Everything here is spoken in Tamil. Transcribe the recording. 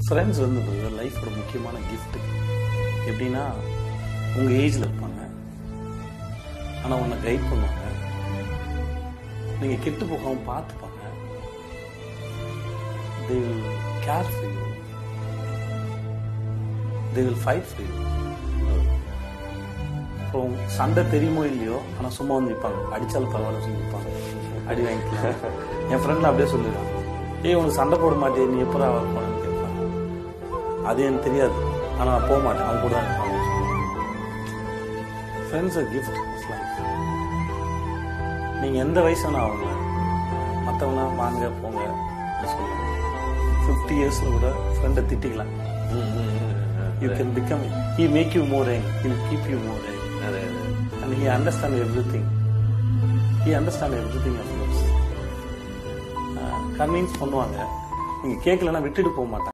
ஃப்ரெண்ட்ஸ் வந்து லைஃபோட முக்கியமான கிஃப்ட் எப்படின்னா உங்க ஏஜ்ல இருப்பாங்க ஆனா உன்னை கைட் பண்ணுவாங்க நீங்க கெட்டு போகாம பார்த்துப்பாங்க they will care for you they will fight for you அப்புறம் சண்டை தெரியுமோ இல்லையோ ஆனா சும்மா வந்து நிற்பாங்க அடிச்சாலும் பரவாயில்ல சொல்லி நிற்பாங்க அடி வாங்கிக்கலாம் என் ஃப்ரெண்ட்ல அப்படியே சொல்லிடுறாங்க ஏய் உனக்கு சண்டை போட மாட்டேன் நீ எப்படா அவர் போனேன்னு கேட்பாங்க அது எனக்கு தெரியாது ஆனா நான் போக மாட்டேன் அவங்க கூட தான் இருப்பாங்க ஃப்ரெண்ட்ஸ் கிஃப்ட் லைஃப் நீங்க எந்த வயசான அவங்க மற்றவங்க வாங்க போங்க அப்படி சொல்லலாம் ஃபிஃப்டி இயர்ஸ்ல கூட ஃப்ரெண்டை திட்டிக்கலாம் you can become he make you more young he keep you more young அது and he understand everything. He understand everything of course. Convince பண்ணுவாங்க நீங்க கேட்கலன்னா விட்டுட்டு போக மாட்டாங்க